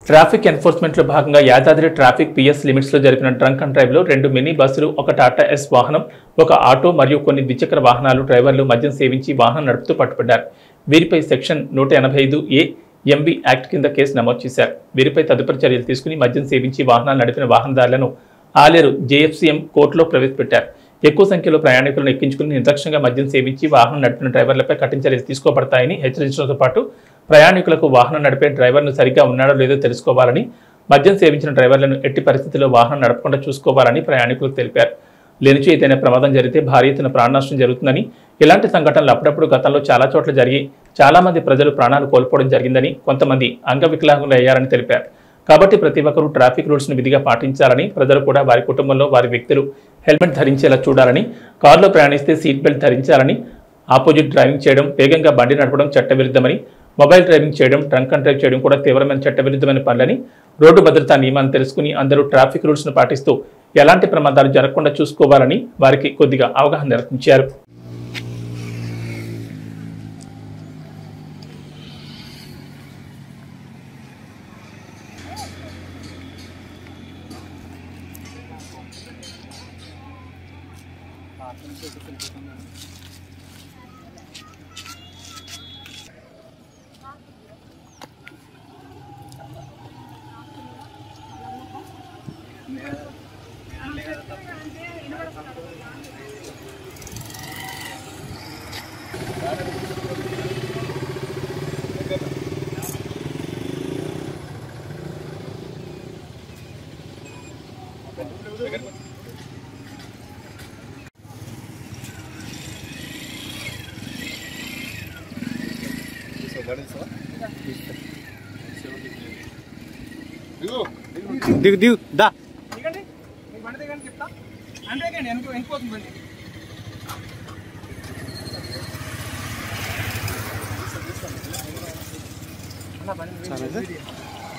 traffic ఎన్ఫోర్స్మెంట్లో భాగంగా Yadadri traffic PS లిమిట్స్లో జరిపిన డ్రంక్ అండ్ డ్రైవ్లో రెండు మినీ బస్సులు ఒక టాటా ఎస్ వాహనం ఒక ఆటో మరియు కొన్ని ద్విచక్ర వాహనాలు డ్రైవర్లు మద్యం సేవించి వాహనం నడుపుతూ పట్టుబడ్డారు వీరిపై సెక్షన్ నూట ఎనభై ఐదు ఏ ఎంబీ యాక్ట్ కింద కేసు నమోదు చేశారు వీరిపై తదుపరి చర్యలు తీసుకుని మద్యం సేవించి వాహనాలు నడిపిన వాహనదారులను ఆలేరు జేఎఫ్సీఎం కోర్టులో ప్రవేశపెట్టారు ఎక్కువ సంఖ్యలో ప్రయాణికులను ఎక్కించుకుని నిర్లక్ష్యంగా మద్యం సేవించి వాహనం నడిపిన డ్రైవర్లపై కఠిన చర్యలు తీసుకోబడతాయని హెచ్చరించడంతో పాటు ప్రయాణికులకు వాహనం నడిపే డ్రైవర్ను సరిగ్గా ఉన్నాడో లేదో తెలుసుకోవాలని మద్యం సేవించిన డ్రైవర్లను ఎట్టి పరిస్థితుల్లో వాహనం నడపకుండా చూసుకోవాలని ప్రయాణికులకు తెలిపారు లేనిచో ఏదైనా ప్రమాదం జరిగితే భారీ ఎత్తున ప్రాణనష్టం జరుగుతుందని ఇలాంటి సంఘటనలు అప్పుడప్పుడు గతంలో చాలా చోట్ల జరిగి చాలా మంది ప్రజలు ప్రాణాలు కోల్పోవడం జరిగిందని కొంతమంది అంగవికలాంగులు అయ్యారని తెలిపారు కాబట్టి ప్రతి ఒక్కరూ ట్రాఫిక్ రూల్స్ను విధిగా పాటించాలని ప్రజలు కూడా వారి కుటుంబంలో వారి వ్యక్తులు హెల్మెట్ ధరించేలా చూడాలని కారులో ప్రయాణిస్తే సీట్ బెల్ట్ ధరించాలని ఆపోజిట్ డ్రైవింగ్ చేయడం వేగంగా బండి నడపడం చట్టవిరుద్ధమని మొబైల్ డ్రైవింగ్ చేయడం ట్రంక్ అండ్ డ్రైవ్ చేయడం కూడా తీవ్రమైన చట్టవిరుద్ధమైన పనులని రోడ్డు భద్రతా నియమాలను తెలుసుకుని అందరూ ట్రాఫిక్ రూల్స్ను పాటిస్తూ ఎలాంటి ప్రమాదాలు జరగకుండా చూసుకోవాలని వారికి కొద్దిగా అవగాహన నిర్వహించారు దిగు దిగు దా దిగండి మీకు బండి దిగండి చెప్తా అంటే ఎక్కండి వెనుక వెనుకపోతుంది బండి అన్న బండి